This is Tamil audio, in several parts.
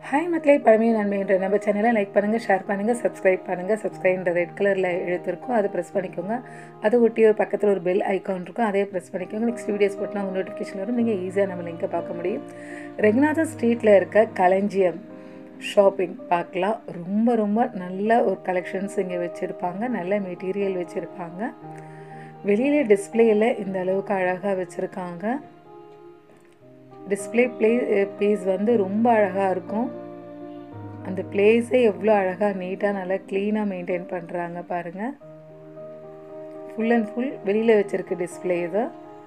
ஹாய் மக்களே பழமையை நன்மைன்ற நம்ம சேனலை லைக் பண்ணுங்கள் ஷேர் பண்ணுங்கள் சப்ஸ்கிரைப் பண்ணுங்கள் சப்ஸ்கிரைப்ன்ற ரெட் கலரில் எழுத்திருக்கும் அதை ப்ரெஸ் பண்ணிக்கோங்க அதை ஒட்டி ஒரு பக்கத்தில் ஒரு பெல் ஐக்கான் இருக்கும் அதே ப்ரெஸ் பண்ணிக்கோங்க நெக்ஸ்ட் வீடியோஸ் போட்டுனா உங்கள் நோட்டிஃபிகேஷன் வரும் நீங்கள் ஈஸியாக நம்ம லிங்கை பார்க்க முடியும் ரெகுநாதன் ஸ்ட்ரீட்டில் இருக்க களஞ்சியம் ஷாப்பிங் பார்க்கலாம் ரொம்ப ரொம்ப நல்ல ஒரு கலெக்ஷன்ஸ் இங்கே வச்சுருப்பாங்க நல்ல மெட்டீரியல் வச்சுருப்பாங்க வெளியில் டிஸ்பிளேயில் இந்த அளவுக்கு அழகாக வச்சுருக்காங்க டிஸ்பிளே ப்ளே பீஸ் வந்து ரொம்ப அழகாக இருக்கும் அந்த பிளேஸே எவ்வளோ அழகாக நீட்டாக நல்லா க்ளீனாக மெயின்டைன் பண்ணுறாங்க பாருங்கள் ஃபுல் அண்ட் ஃபுல் வெளியில் வச்சுருக்க டிஸ்பிளே இது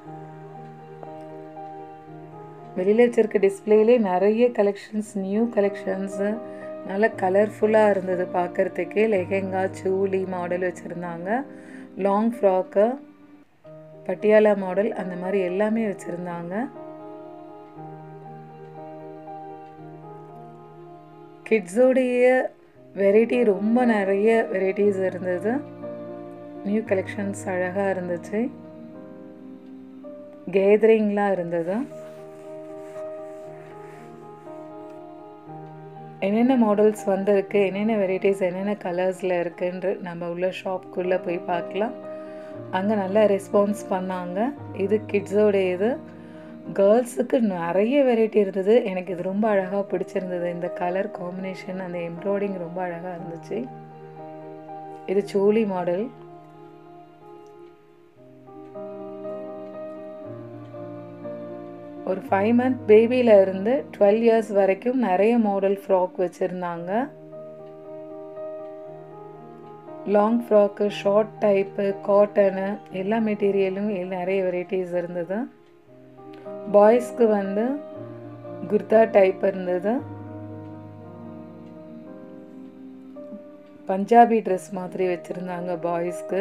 வெளியில் வச்சுருக்க டிஸ்பிளேலே நிறைய கலெக்ஷன்ஸ் நியூ கலெக்ஷன்ஸு நல்லா கலர்ஃபுல்லாக இருந்தது பார்க்குறதுக்கே லெஹெங்கா சூலி மாடல் வச்சுருந்தாங்க லாங் ஃப்ராக்கு பட்டியாலா மாடல் அந்த மாதிரி எல்லாமே வச்சுருந்தாங்க கிட்ஸோடைய வெரைட்டி ரொம்ப நிறைய வெரைட்டிஸ் இருந்தது நியூ கலெக்ஷன்ஸ் அழகாக இருந்துச்சு கேதரிங்லாம் இருந்தது என்னென்ன மாடல்ஸ் வந்திருக்கு என்னென்ன வெரைட்டிஸ் என்னென்ன கலர்ஸில் இருக்குன்ற நம்ம உள்ள ஷாப்குள்ளே போய் பார்க்கலாம் அங்கே நல்லா ரெஸ்பான்ஸ் பண்ணாங்க இது கிட்ஸோட இது கேர்ள்ஸுக்கு நிறைய வெரைட்டி இருந்தது எனக்கு இது ரொம்ப அழகாக பிடிச்சிருந்தது இந்த கலர் காம்பினேஷன் அந்த எம்ப்ராய்டிங் ரொம்ப அழகாக இருந்துச்சு இது சோலி மாடல் ஒரு ஃபைவ் மந்த் பேபியில் இருந்து டுவெல் இயர்ஸ் வரைக்கும் நிறைய மாடல் ஃப்ராக் வச்சுருந்தாங்க long frock short type cotton எல்லா மெட்டீரியலும் நிறைய வெரைட்டிஸ் இருந்தது பாய்ஸ்க்கு வந்து குர்தா டைப் இருந்தது பஞ்சாபி ட்ரெஸ் மாதிரி வச்சுருந்தாங்க பாய்ஸ்க்கு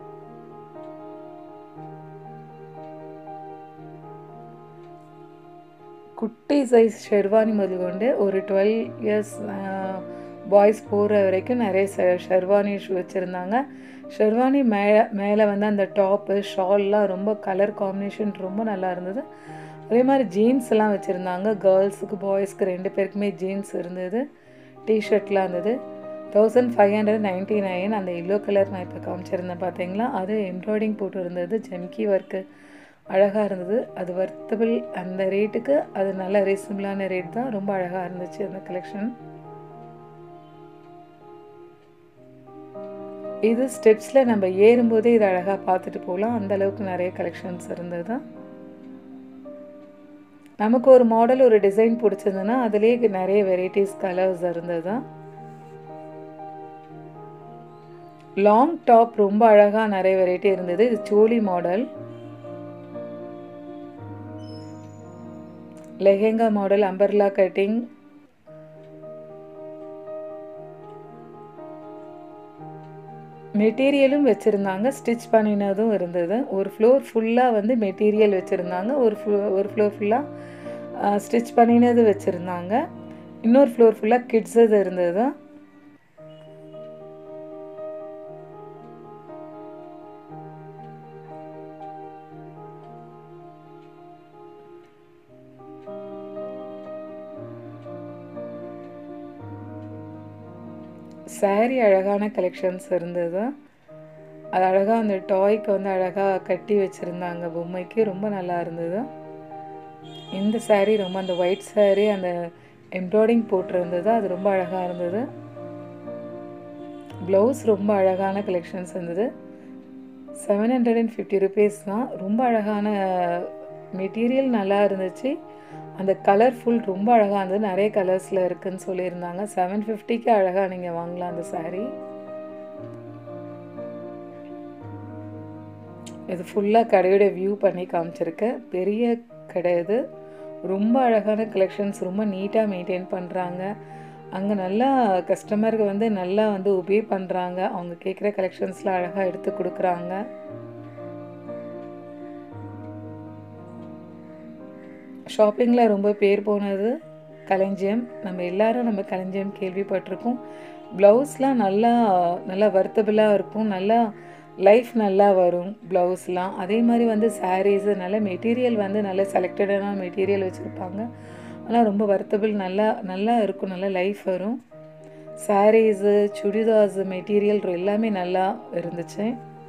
குட்டி சைஸ் ஷெர்வானி முதல் கொண்டு ஒரு டுவெல் இயர்ஸ் பாய்ஸ் போகிற வரைக்கும் நிறைய ஷெர்வானி வச்சுருந்தாங்க ஷெர்வானி மேலே மேலே வந்து அந்த டாப்பு ஷால்லாம் ரொம்ப கலர் காம்பினேஷன் ரொம்ப நல்லா இருந்தது அதே மாதிரி ஜீன்ஸ் எல்லாம் வச்சுருந்தாங்க கேர்ள்ஸுக்கு பாய்ஸ்க்கு ரெண்டு பேருக்குமே ஜீன்ஸ் இருந்தது டிஷர்ட்லாம் இருந்தது thousand five hundred ninety nine அந்த எல்லோ கலர் நான் இப்போ காமிச்சிருந்தேன் பார்த்தீங்களா அது எம்ப்ராய்டிங் போட்டு இருந்தது ஜெம்கி ஒர்க்கு அழகாக இருந்தது அது வர்த்தபிள் அந்த ரேட்டுக்கு அது நல்ல ரீசனபிளான ரேட் தான் ரொம்ப அழகாக இருந்துச்சு அந்த கலெக்ஷன் இது ஸ்டெப்ஸில் நம்ம ஏறும்போதே இது அழகாக பார்த்துட்டு போகலாம் அந்த அளவுக்கு நிறைய கலெக்ஷன்ஸ் இருந்தது நமக்கு ஒரு மாடல் ஒரு டிசைன் பிடிச்சதுன்னா அதுலேயே நிறைய வெரைட்டிஸ் கலர்ஸ் இருந்தது லாங் டாப் ரொம்ப அழகாக நிறைய வெரைட்டி இருந்தது இது choli model lehenga model umbrella cutting மெட்டீரியலும் வச்சுருந்தாங்க ஸ்டிச் பண்ணினதும் இருந்தது ஒரு ஃப்ளோர் ஃபுல்லாக வந்து மெட்டீரியல் வச்சுருந்தாங்க ஒரு ஃப்ளோ ஒரு ஃப்ளோர் ஃபுல்லாக ஸ்டிச் பண்ணினது வச்சுருந்தாங்க இன்னொரு ஃப்ளோர் ஃபுல்லாக கிட்ஸ் இது இருந்தது சாரி அழகான கலெக்ஷன்ஸ் இருந்தது அது அழகாக அந்த டாய்க்கு வந்து அழகாக கட்டி வச்சுருந்தாங்க பொம்மைக்கு ரொம்ப நல்லா இருந்தது இந்த சாரீ ரொம்ப அந்த ஒயிட் சாரீ அந்த எம்ப்ராய்டிங் போட்டிருந்தது அது ரொம்ப அழகாக இருந்தது ப்ளவுஸ் ரொம்ப அழகான கலெக்ஷன்ஸ் இருந்தது seven hundred and fifty rupees தான் ரொம்ப அழகான மெட்டீரியல் நல்லா இருந்துச்சு அந்த கலர்ஃபுல் ரொம்ப அழகாக இருந்தது நிறைய கலர்ஸில் இருக்குதுன்னு சொல்லியிருந்தாங்க செவன் ஃபிஃப்டிக்கு அழகாக நீங்கள் வாங்கலாம் அந்த சாரீ இது ஃபுல்லாக கடையோட வியூ பண்ணி காமிச்சிருக்கேன் பெரிய கடை இது ரொம்ப அழகான கலெக்ஷன்ஸ் ரொம்ப நீட்டாக மெயின்டைன் பண்ணுறாங்க அங்கே நல்லா கஸ்டமருக்கு வந்து நல்லா வந்து உபே பண்ணுறாங்க அவங்க கேட்குற கலெக்ஷன்ஸில் அழகாக எடுத்து கொடுக்குறாங்க ஷாப்பிங்கில் ரொம்ப பேர் போனது களஞ்சியம் நம்ம எல்லாரும் நம்ம களஞ்சியம் கேள்விப்பட்டிருக்கோம் ப்ளவுஸ்லாம் நல்லா நல்லா வர்த்தபிளாக இருக்கும் நல்லா லைஃப் நல்லா வரும் ப்ளவுஸ்லாம் அதே மாதிரி வந்து சாரீஸு நல்ல மெட்டீரியல் வந்து நல்ல செலக்டடான மெட்டீரியல் வச்சுருப்பாங்க ஆனால் ரொம்ப வர்த்தபிள் நல்லா நல்லா இருக்கும் நல்லா லைஃப் வரும் சாரீஸு சுடிதார்ஸ் மெட்டீரியல் எல்லாமே நல்லா இருந்துச்சு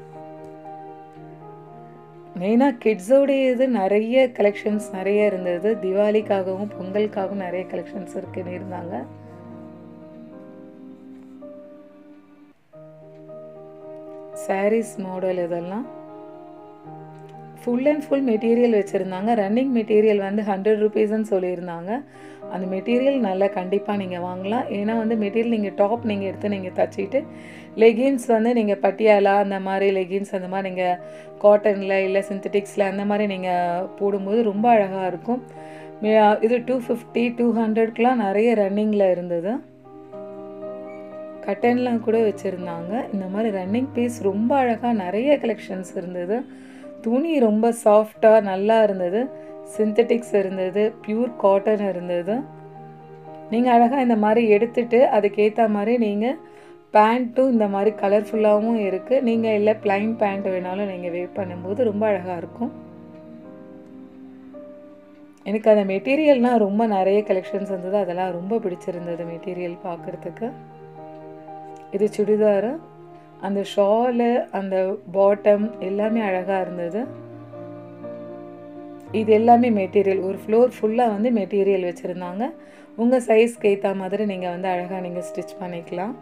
மெயினாக கிட்ஸோடைய இது நிறைய கலெக்ஷன்ஸ் நிறைய இருந்தது திவாலிக்காகவும் பொங்கலுக்காகவும் நிறைய கலெக்ஷன்ஸ் இருக்குன்னு இருந்தாங்க சாரீஸ் மாடல் இதெல்லாம் ஃபுல் அண்ட் ஃபுல் மெட்டீரியல் வச்சுருந்தாங்க ரன்னிங் மெட்டீரியல் வந்து ஹண்ட்ரட் ருபீஸ்ன்னு சொல்லியிருந்தாங்க அந்த மெட்டீரியல் நல்லா கண்டிப்பாக நீங்கள் வாங்கலாம் ஏன்னா வந்து மெட்டீரியல் நீங்கள் டாப் நீங்கள் எடுத்து நீங்கள் தச்சிட்டு லெகின்ஸ் வந்து நீங்கள் பட்டியாலா அந்த மாதிரி லெகின்ஸ் அந்த மாதிரி நீங்கள் காட்டனில் இல்லை சிந்தட்டிக்ஸில் அந்த மாதிரி நீங்கள் போடும்போது ரொம்ப அழகாக இருக்கும் இது டூ ஃபிஃப்டி டூ ஹண்ட்ரட்க்கெலாம் நிறைய ரன்னிங்கில் இருந்தது கட்டன்லாம் கூட வச்சுருந்தாங்க இந்த மாதிரி ரன்னிங் பீஸ் ரொம்ப அழகாக நிறைய கலெக்ஷன்ஸ் இருந்தது துணி ரொம்ப சாஃப்டாக நல்லா இருந்தது சிந்தட்டிக்ஸ் இருந்தது பியூர் காட்டன் இருந்தது நீங்கள் அழகாக இந்த மாதிரி எடுத்துட்டு அதுக்கேற்ற மாதிரி நீங்கள் பேண்ட்டும் இந்த மாதிரி கலர்ஃபுல்லாகவும் இருக்குது நீங்கள் இல்லை ப்ளைன் பேண்ட் வேணாலும் நீங்கள் வேர் பண்ணும்போது ரொம்ப அழகாக இருக்கும் எனக்கு அந்த மெட்டீரியல்னால் ரொம்ப நிறைய கலெக்ஷன்ஸ் இருந்தது அதெல்லாம் ரொம்ப பிடிச்சிருந்தது மெட்டீரியல் பார்க்குறதுக்கு இது சுடிதாரு அந்த ஷாலு அந்த பாட்டம் எல்லாமே அழகாக இருந்தது இது எல்லாமே மெட்டீரியல் ஒரு ஃப்ளோர் ஃபுல்லாக வந்து மெட்டீரியல் வச்சுருந்தாங்க உங்கள் சைஸ்க்கு ஏற்ற மாதிரி நீங்கள் வந்து அழகாக நீங்கள் ஸ்டிச் பண்ணிக்கலாம்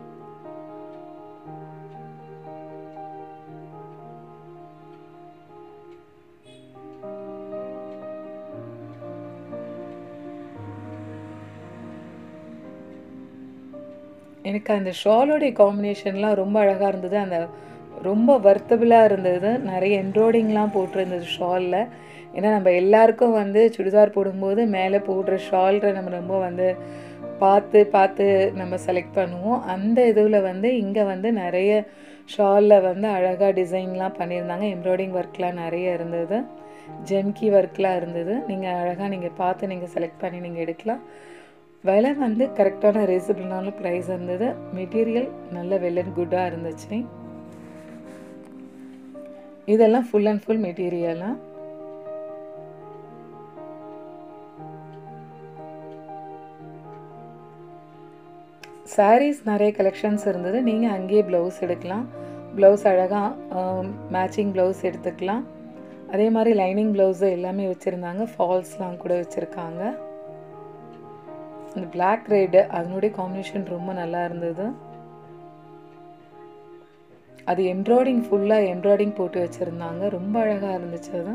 எனக்கு அந்த ஷாலோடைய காம்பினேஷன்லாம் ரொம்ப அழகாக இருந்தது அந்த ரொம்ப வர்த்தபிளாக இருந்தது நிறைய எம்ப்ராய்டிங்லாம் போட்டிருந்தது ஷாலில் ஏன்னா நம்ம எல்லாருக்கும் வந்து சுடிதார் போடும்போது மேலே போடுற ஷால்ரை நம்ம ரொம்ப வந்து பார்த்து பார்த்து நம்ம செலக்ட் பண்ணுவோம் அந்த இதில் வந்து இங்கே வந்து நிறைய ஷாலில் வந்து அழகாக டிசைன்லாம் பண்ணியிருந்தாங்க எம்ப்ராய்டிங் ஒர்க்லாம் நிறைய இருந்தது ஜெம்கி ஒர்க்லாம் இருந்தது நீங்கள் அழகாக நீங்கள் பார்த்து நீங்கள் செலக்ட் பண்ணி நீங்கள் எடுக்கலாம் விலை வந்து கரெக்டான ரீசபிளான ப்ரைஸ் இருந்தது மெட்டீரியல் நல்ல வெல் அண்ட் குட்டாக இருந்துச்சு இதெல்லாம் ஃபுல் அண்ட் ஃபுல் மெட்டீரியலாக சாரீஸ் நிறைய கலெக்ஷன்ஸ் இருந்தது நீங்கள் அங்கேயே ப்ளவுஸ் எடுக்கலாம் ப்ளவுஸ் அழகாக மேட்சிங் ப்ளவுஸ் எடுத்துக்கலாம் அதே மாதிரி லைனிங் ப்ளவுஸு எல்லாமே வச்சுருந்தாங்க ஃபால்ஸ்லாம் கூட வச்சுருக்காங்க இந்த பிளாக் ரெட்டு அதனுடைய காம்பினேஷன் ரொம்ப நல்லா இருந்தது அது எம்ப்ராய்டிங் ஃபுல்லாக எம்ப்ராய்டிங் போட்டு வச்சுருந்தாங்க ரொம்ப அழகாக இருந்துச்சு அது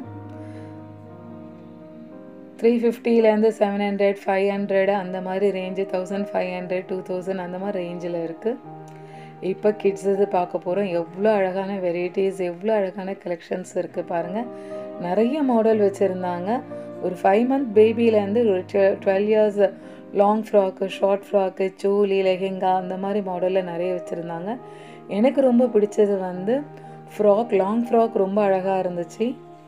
த்ரீ ஃபிஃப்டிலேருந்து செவன் ஹண்ட்ரட் ஃபைவ் ஹண்ட்ரட் அந்த மாதிரி range thousand five hundred two thousand அந்த மாதிரி ரேஞ்சில் இருக்குது இப்போ கிட்ஸ் இது பார்க்க போகிறோம் எவ்வளோ அழகான வெரைட்டிஸ் எவ்வளோ அழகான கலெக்ஷன்ஸ் இருக்குது பாருங்கள் நிறைய மாடல் வச்சுருந்தாங்க ஒரு ஃபைவ் மந்த் பேபிலேருந்து ஒரு twelve years long frock short frock choli lehenga அந்த மாதிரி மாடலில் நிறைய வச்சுருந்தாங்க எனக்கு ரொம்ப பிடிச்சது வந்து ஃப்ராக் லாங் ஃப்ராக் ரொம்ப அழகாக இருந்துச்சு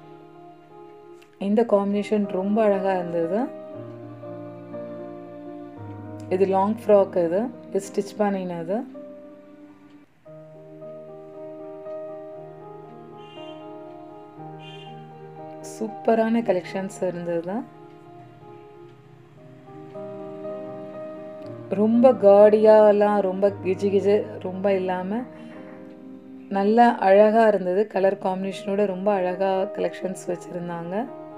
இந்த காம்பினேஷன் ரொம்ப அழகாக இருந்தது இது லாங் ஃப்ராக் இது இது ஸ்டிச் பண்ணினது சூப்பரான கலெக்ஷன்ஸ் இருந்தது ரொம்ப காடியாலாம் ரொம்ப கிஜி கிஜு ரொம்ப இல்லாமல் நல்லா அழகாக இருந்தது கலர் காம்பினேஷனோட ரொம்ப அழகாக கலெக்ஷன்ஸ் வச்சுருந்தாங்க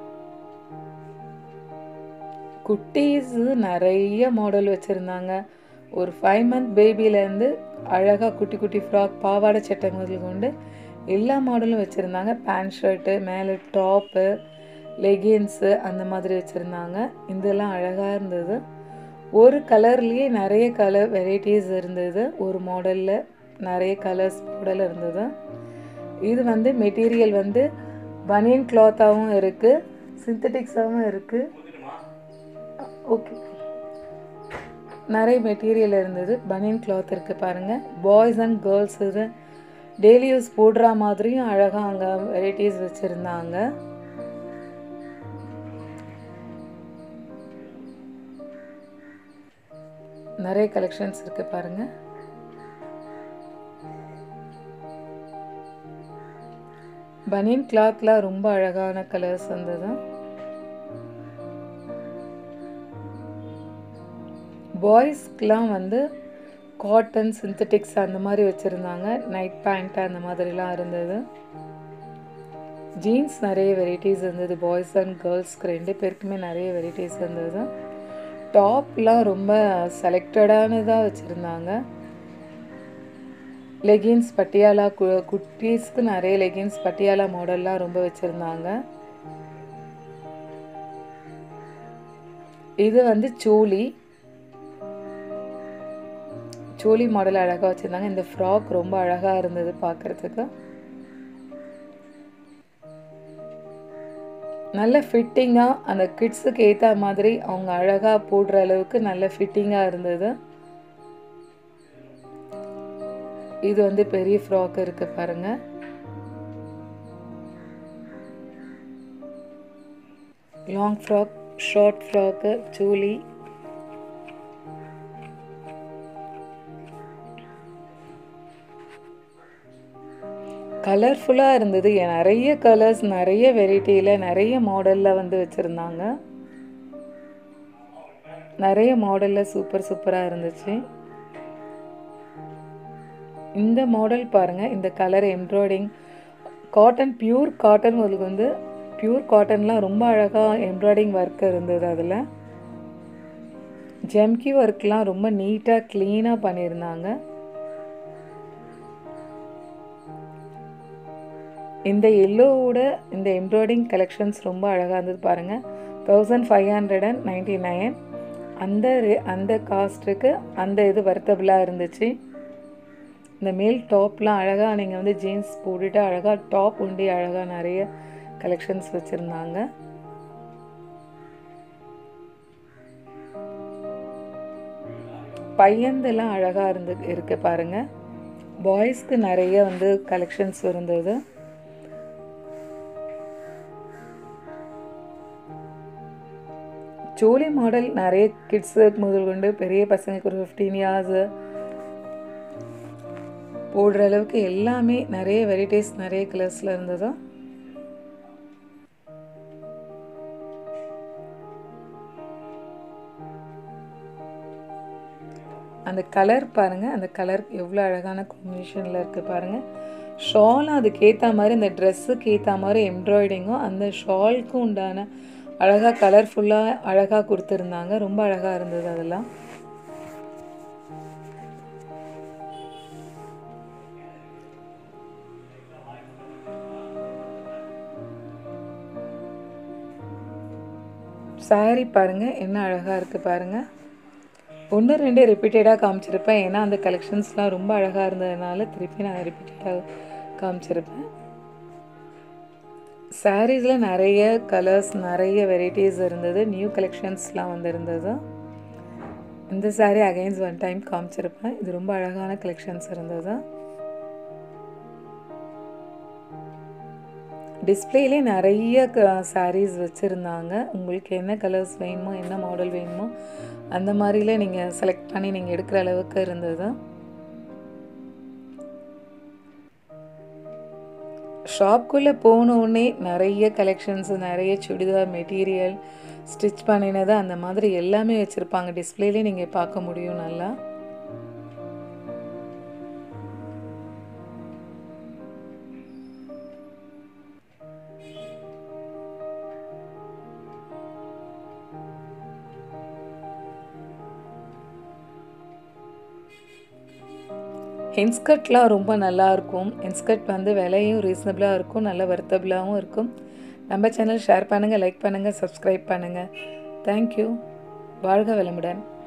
குட்டீஸ் நிறைய மாடல் வச்சுருந்தாங்க ஒரு ஃபைவ் மந்த் பேபிலேருந்து அழகாக குட்டி குட்டி ஃப்ராக் பாவாடை சட்டை முதல் கொண்டு எல்லா மாடலும் வச்சுருந்தாங்க பேண்ட் ஷர்ட்டு மேலே டாப்பு லெகின்ஸு அந்த மாதிரி வச்சுருந்தாங்க இதெல்லாம் அழகாக இருந்தது ஒரு கலர்லேயே நிறைய கலர் வெரைட்டிஸ் இருந்தது ஒரு மாடலில் நிறைய கலர்ஸ் மாடல் இருந்தது இது வந்து மெட்டீரியல் வந்து பனியன் கிளாத்தாகவும் இருக்குது சிந்தட்டிக்ஸாகவும் இருக்குது ஓகே நிறைய மெட்டீரியல் இருந்தது பனியன் கிளாத் இருக்குது பாருங்கள் பாய்ஸ் அண்ட் கேர்ள்ஸ் இது டெய்லி யூஸ் போடுற மாதிரியும் அழகாக அங்கே வெரைட்டிஸ் வச்சுருந்தாங்க நிறைய கலெக்ஷன்ஸ் இருக்கு பாருங்க பனியன் கிளாத்ல ரொம்ப அழகான கலர்ஸ் வந்தது பாய்ஸ்க்கெலாம் வந்து காட்டன் சிந்தட்டிக்ஸ் அந்த மாதிரி வச்சுருந்தாங்க நைட் பேண்ட் அந்த மாதிரிலாம் இருந்தது ஜீன்ஸ் நிறைய வெரைட்டிஸ் இருந்தது பாய்ஸ் அண்ட் கேர்ள்ஸ்க்கு ரெண்டு பேருக்குமே நிறைய வெரைட்டிஸ் இருந்தது டாப்லாம் ரொம்ப செலக்டடானதாக வச்சுருந்தாங்க லெகின்ஸ் பட்டியாலா கு குட்டீஸ்க்கு நிறைய லெகின்ஸ் பட்டியாலா மாடல்லாம் ரொம்ப வச்சுருந்தாங்க இது வந்து சோலி சோலி மாடல் அழகாக வச்சுருந்தாங்க இந்த ஃப்ராக் ரொம்ப அழகாக இருந்தது பார்க்குறதுக்கு நல்ல ஃபிட்டிங்காக அந்த கிட்ஸுக்கு ஏற்ற மாதிரி அவங்க அழகாக போடுற அளவுக்கு நல்ல ஃபிட்டிங்காக இருந்தது இது வந்து பெரிய ஃப்ராக் இருக்கு பாருங்க long frock short frock choli கலர்ஃபுல்லாக இருந்தது நிறைய கலர்ஸ் நிறைய வெரைட்டியில் நிறைய மாடலில் வந்து வச்சுருந்தாங்க நிறைய மாடலில் சூப்பர் சூப்பராக இருந்துச்சு இந்த மாடல் பாருங்கள் இந்த colour embroidering cotton pure cotton உங்களுக்கு வந்து பியூர் காட்டன்லாம் ரொம்ப அழகாக எம்ப்ராய்டிங் ஒர்க் இருந்தது அதில் ஜெம்கி ஒர்க்லாம் ரொம்ப நீட்டாக க்ளீனாக பண்ணியிருந்தாங்க இந்த எல்லோவோட இந்த எம்ப்ராய்டிங் கலெக்ஷன்ஸ் ரொம்ப அழகாக இருந்தது பாருங்கள் thousand five hundred and ninety nine அந்த அந்த காஸ்ட்டுக்கு அந்த இது வர்த்தபிளாக இருந்துச்சு இந்த மேல் டாப்லாம் அழகாக நீங்கள் வந்து ஜீன்ஸ் போட்டுட்டு அழகாக டாப் உண்டி அழகாக நிறைய கலெக்ஷன்ஸ் வச்சுருந்தாங்க பையன்தெல்லாம் அழகாக இருந்து இருக்கு பாருங்க பாய்ஸ்க்கு நிறைய வந்து கலெக்ஷன்ஸ் இருந்தது ஜோலி மாடல் நிறைய கிட்ஸு முதல் கொண்டு பெரிய பசங்களுக்கு ஒரு ஃபிஃப்டீன் இயர்ஸு போடுற அளவுக்கு எல்லாமே நிறைய வெரைட்டிஸ் நிறைய கலர்ஸில் இருந்தது அந்த கலர் பாருங்கள் அந்த கலர் எவ்வளோ அழகான காம்பினேஷனில் இருக்குது பாருங்கள் ஷாலும் அதுக்கேற்ற மாதிரி அந்த ட்ரெஸ்ஸுக்கு ஏற்ற மாதிரி எம்ப்ராய்டிங்கும் அந்த ஷால்க்கும் உண்டான அழகாக கலர்ஃபுல்லாக அழகாக கொடுத்துருந்தாங்க ரொம்ப அழகாக இருந்தது அதெல்லாம் சாரி பாருங்கள் என்ன அழகாக இருக்குது பாருங்கள் ஒன்று ரெண்டு ரிப்பீட்டடாக காமிச்சிருப்பேன் ஏன்னா அந்த கலெக்ஷன்ஸ்லாம் ரொம்ப அழகாக இருந்ததுனால திருப்பி நான் ரிப்பீட்டடாக காமிச்சிருப்பேன் சாரீஸில் நிறைய கலர்ஸ் நிறைய வெரைட்டிஸ் இருந்தது நியூ கலெக்ஷன்ஸ்லாம் வந்திருந்தது இந்த சாரீ அகைன்ஸ் ஒன் டைம் காமிச்சிருப்பேன் இது ரொம்ப அழகான கலெக்ஷன்ஸ் இருந்தது டிஸ்பிளேலே நிறைய க சாரீஸ் வச்சுருந்தாங்க உங்களுக்கு என்ன கலர்ஸ் வேணுமோ என்ன மாடல் வேணுமோ அந்த மாதிரில நீங்கள் செலக்ட் பண்ணி நீங்கள் எடுக்கிற அளவுக்கு இருந்தது ஷாப்குள்ளே போனோடனே நிறைய கலெக்ஷன்ஸ் நிறைய சுடிதார் மெட்டீரியல் ஸ்டிச் பண்ணினது அந்த மாதிரி எல்லாமே வச்சுருப்பாங்க டிஸ்பிளேலே நீங்கள் பார்க்க முடியும் நல்லா ஹென்ஸ்கர்ட்லாம் ரொம்ப நல்லாயிருக்கும் ஹென்ஸ்கர்ட் வந்து விலையும் ரீசனபிளாக இருக்கும் நல்ல வர்த்தபிளாகவும் இருக்கும் நம்ம சேனல் ஷேர் பண்ணுங்கள் லைக் பண்ணுங்கள் சப்ஸ்கிரைப் பண்ணுங்கள் தேங்க்யூ வாழ்க வளமுடன்